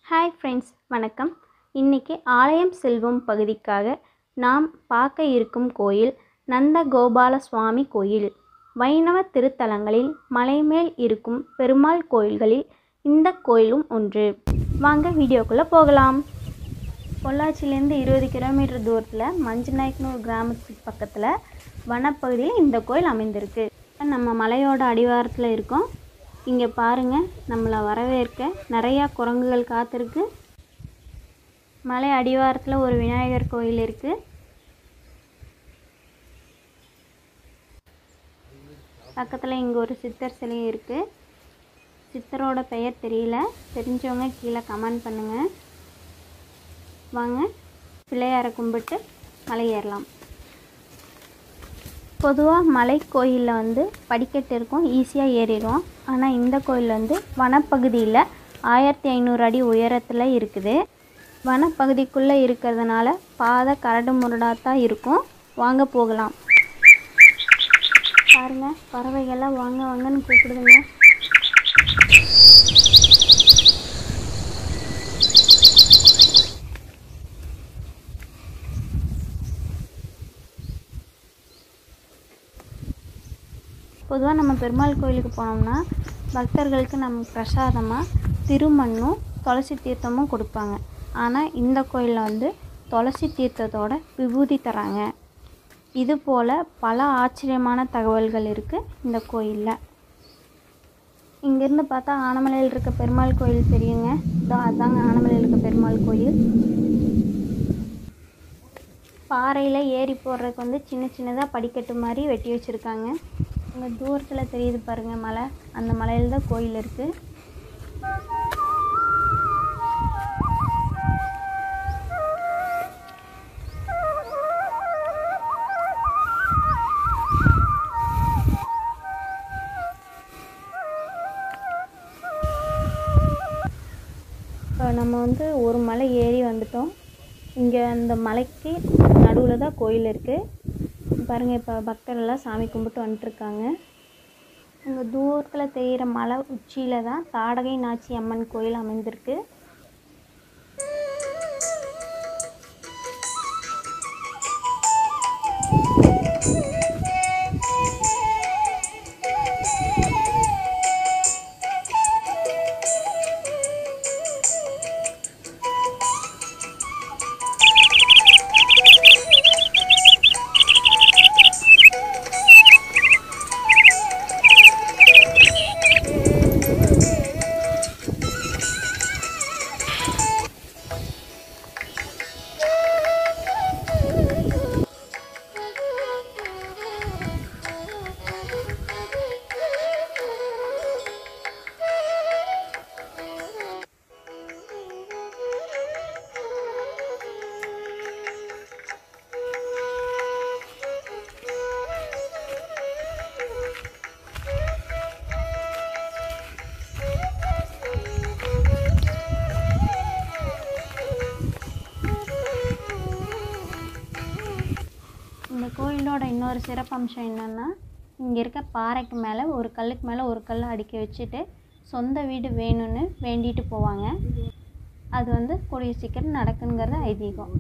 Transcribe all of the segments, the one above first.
hi friends வணக்கம் இன்றைக்கி ஆலயம் செல்வம் பகுதிக்காக நாம் பார்க்க இருக்கும் கோயில் நந்தகோபால சுவாமி கோயில் வைணவ திருத்தலங்களில் மலைமேல் இருக்கும் பெருமாள் கோயில்களில் இந்த கோயிலும் ஒன்று வாங்க வீடியோக்குள்ளே போகலாம் பொள்ளாச்சியிலேருந்து இருபது கிலோமீட்டர் தூரத்தில் மஞ்சநாயக்கனூர் ஒரு கிராமத்துக்கு பக்கத்தில் வனப்பகுதியில் இந்த கோயில் அமைந்திருக்கு நம்ம மலையோட அடிவாரத்தில் இருக்கோம் இங்கே பாருங்கள் நம்மளை வரவேற்க நிறையா குரங்குகள் காத்திருக்கு மலை அடிவாரத்தில் ஒரு விநாயகர் கோயில் இருக்குது பக்கத்தில் இங்கே ஒரு சித்தர் சிலை இருக்குது சித்தரோட பெயர் தெரியல தெரிஞ்சவங்க கீழே கமெண்ட் பண்ணுங்கள் வாங்க பிள்ளையாரை கும்பிட்டு மலை ஏறலாம் பொதுவாக மலை கோயிலில் வந்து படிக்கட்டு இருக்கும் ஈஸியாக ஏறிடும் ஆனால் இந்த கோயில் வந்து வனப்பகுதியில் ஆயிரத்தி ஐநூறு அடி உயரத்தில் இருக்குது வனப்பகுதிக்குள்ளே இருக்கிறதுனால பாதை கரடு முரடாக தான் இருக்கும் வாங்க போகலாம் பாருங்கள் பறவைகள்லாம் வாங்க வாங்கன்னு கூப்பிடுதுங்க பொதுவாக நம்ம பெருமாள் கோயிலுக்கு போனோம்னா பக்தர்களுக்கு நம்ம பிரசாதமாக திருமண்ணும் துளசி தீர்த்தமும் கொடுப்பாங்க ஆனால் இந்த கோயிலில் வந்து துளசி தீர்த்தத்தோட விபூதி தராங்க இது போல் பல ஆச்சரியமான தகவல்கள் இருக்குது இந்த கோயிலில் இங்கேருந்து பார்த்தா ஆனமலையில் இருக்க பெருமாள் கோயில் தெரியுங்க இதோ அதாங்க ஆனமலையில் இருக்க பெருமாள் கோயில் பாறையில் ஏறி போடுறதுக்கு வந்து சின்ன சின்னதாக படிக்கட்டு மாதிரி வெட்டி வச்சுருக்காங்க அங்கே தூரத்தில் தெரியுது பாருங்கள் மலை அந்த மலையில் தான் கோயில் இருக்குது இப்போ நம்ம வந்து ஒரு மலை ஏறி வந்துட்டோம் இங்கே அந்த மலைக்கு நடுவில் தான் கோயில் இருக்குது பாருங்கள் இப்போ பக்தர்கள்லாம் சாமி கும்பிட்டு வந்துட்டுருக்காங்க அங்கே தூரத்தில் தெரிகிற மலை உச்சியில் தான் தாடகை நாச்சி அம்மன் கோயில் அமைந்திருக்கு இந்த கோயிலோட இன்னொரு சிறப்பம்சம் என்னென்னா இங்கே இருக்க பாறைக்கு மேலே ஒரு கல்லுக்கு மேலே ஒரு கல் அடுக்கி வச்சுட்டு சொந்த வீடு வேணும்னு வேண்டிட்டு போவாங்க அது வந்து கூடிய சீக்கிரம் நடக்குங்கிறது ஐதீகம்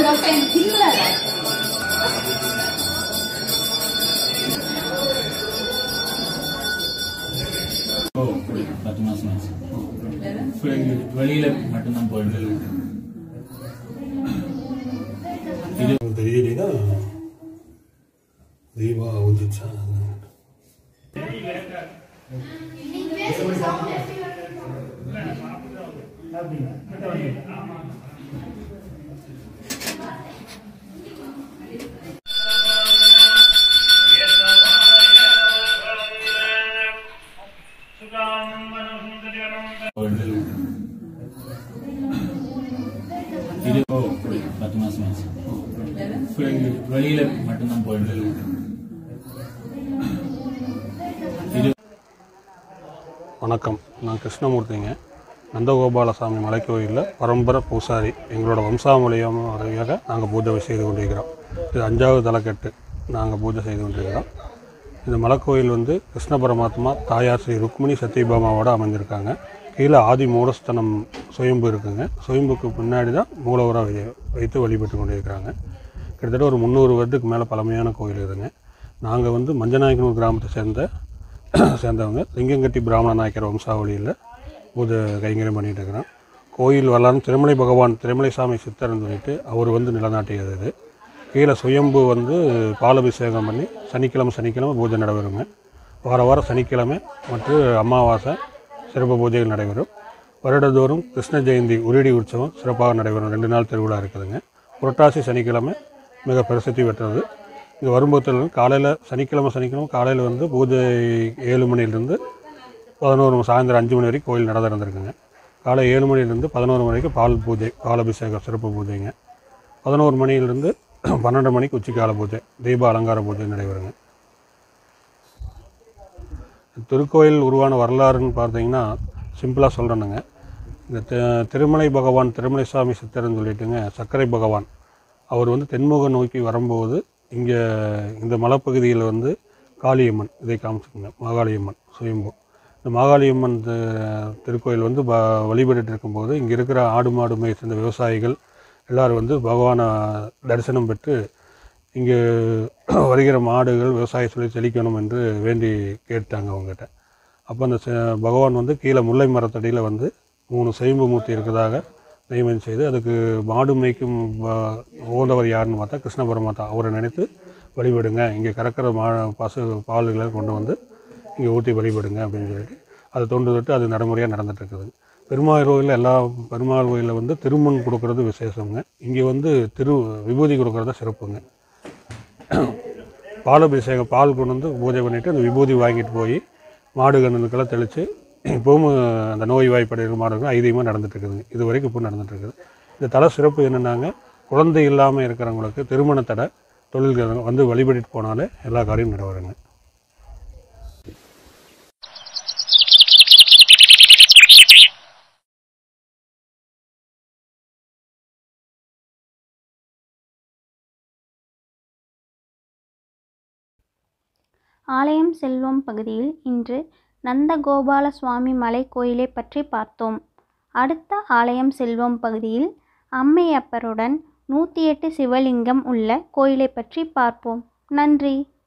ஓ பத்து மாசம் ஆச்சு இப்போ இங்க வெளியில மட்டும்தான் போயிட்டு இது தெரியலைன்னா தீபா வந்துச்சா போயிட்டு இது ஓ பத்து மாசம் ஆச்சு இப்போ இங்க வெளியில மட்டும்தான் போயிட்டு இது வணக்கம் நான் கிருஷ்ணமூர்த்திங்க நந்தகோபாலசாமி மலைக்கோயிலில் பரம்பரை பூசாரி எங்களோட வம்சாவளியம் வழியாக நாங்கள் பூஜை செய்து கொண்டிருக்கிறோம் இது அஞ்சாவது தலைக்கட்டு நாங்கள் பூஜை செய்து கொண்டிருக்கிறோம் இந்த மலைக்கோயில் வந்து கிருஷ்ண பரமாத்மா தாயார் ஸ்ரீ ருக்மிணி சத்யபாமாவோட அமைஞ்சிருக்காங்க கீழே ஆதி மூலஸ்தனம் சுயம்பு இருக்குங்க சுயம்புக்கு பின்னாடி தான் மூலவராக வை- வைத்து வழிபட்டு கொண்டிருக்கிறாங்க கிட்டத்தட்ட ஒரு முந்நூறு வருடத்துக்கு மேலே பழமையான கோயில் இதுங்க நாங்கள் வந்து மஞ்சநாயக்கனூர் கிராமத்தை சேர்ந்த சேர்ந்தவங்க லிங்கங்கட்டி பிராமண நாயக்கர் வம்சாவளியில் பூஜை கைங்கரியம் பண்ணிட்டு இருக்கிறோம் கோயில் வரலாறு திருமலை பகவான் திருமலை சாமி சித்தர்னு சொல்லிட்டு அவர் வந்து நிலநாட்டியது இது கீழே சுயம்பு வந்து பாலபிஷேகம் பண்ணி சனிக்கிழமை சனிக்கிழமை பூஜை நடைபெறுங்க வார வாரம் சனிக்கிழமை மற்றும் அமாவாசை சிறப்பு பூஜைகள் நடைபெறும் வருடந்தோறும் கிருஷ்ண ஜெயந்தி உருடி உற்சவம் சிறப்பாக நடைபெறும் ரெண்டு நாள் திருவிழா இருக்குதுங்க புரட்டாசி சனிக்கிழமை மிக பிரசித்தி பெற்றது இங்கே வரும்போது காலையில் சனிக்கிழமை சனிக்கிழமை காலையில் வந்து பூஜை ஏழு மணிலேருந்து பதினோரு மணி சாயந்தரம் அஞ்சு மணி வரைக்கும் கோயில் நட திறந்துருக்குங்க காலை ஏழு மணிலேருந்து பதினோரு மணி வரைக்கும் பால் பூஜை பாலபிஷேகம் சிறப்பு பூஜைங்க பதினோரு மணியிலிருந்து பன்னெண்டு மணிக்கு உச்சிக்கால பூஜை தீப அலங்கார பூஜை நடைபெறுங்க திருக்கோயில் உருவான வரலாறுன்னு பார்த்தீங்கன்னா சிம்பிளாக சொல்கிறேனுங்க இந்த தி- திருமலை பகவான் திருமலை சாமி சித்தர்னு சொல்லிட்டுங்க சர்க்கரை பகவான் அவர் வந்து தென்முக நோக்கி வரும்போது இங்கே இந்த மலைப்பகுதியில் வந்து காளியம்மன் இதை காமிச்சுக்கோங்க மாகாளியம்மன் சுயம்பு இந்த மாகாளியம்மன் தி- திருக்கோயில் வந்து ப வழிபட்டுட்டு இருக்கும்போது இங்கே இருக்கிற ஆடு மாடு மேய் சேர்ந்த விவசாயிகள் எல்லாரும் வந்து பகவானை தரிசனம் பெற்று இங்கே வருகிற மாடுகள் விவசாய சொல்லி செழிக்கணும் என்று வேண்டி கேட்டாங்க அவங்ககிட்ட அப்போ அந்த ச- பகவான் வந்து கீழே முல்லை மரத்தடியில் வந்து மூணு சுயம்பு மூர்த்தி இருக்கிறதாக நியமனம் செய்து அதுக்கு மாடு மேய்க்கும் வ- உகந்தவர் யாருன்னு பார்த்தா கிருஷ்ண பரமாத்தா அவரை நினைத்து வழிபடுங்க இங்கே கறக்கிற மா பசு பால்களை கொண்டு வந்து இங்கே ஊற்றி வழிபடுங்க அப்படின்னு சொல்லிட்டு அதை தொண்டு தொட்டு அது நடைமுறையாக நடந்துட்டு இருக்குது பெருமாள் கோயிலில் எல்லா பெருமாள் கோயிலில் வந்து திருமண் கொடுக்கறது விசேஷங்க இங்கே வந்து திரு விபூதி கொடுக்கறது சிறப்புங்க பாலபிஷேகம் பால் கொண்டு வந்து பூஜை பண்ணிவிட்டு அந்த விபூதி வாங்கிட்டு போய் மாடு கண்ணுக்கெல்லாம் தெளித்து இப்போவும் அந்த நோய் வாய்ப்படைகிற மாடுகள் ஐதீகமாக நடந்துட்டு இருக்குதுங்க இது வரைக்கும் இப்போ நடந்துட்டு இருக்குது இந்த தலை சிறப்பு என்னென்னாங்க குழந்தை இல்லாமல் இருக்கிறவங்களுக்கு திருமண தடை தொழில்கள் வந்து வழிபட்டுட்டு போனாலே எல்லா காரியமும் நிறைவேறுங்க ஆலயம் செல்வம் பகுதியில் இன்று நந்தகோபால சுவாமி மலை கோயிலை பற்றி பார்த்தோம் அடுத்த ஆலயம் செல்வம் பகுதியில் அம்மையப்பருடன் நூற்றி எட்டு சிவலிங்கம் உள்ள கோயிலை பற்றி பார்ப்போம் நன்றி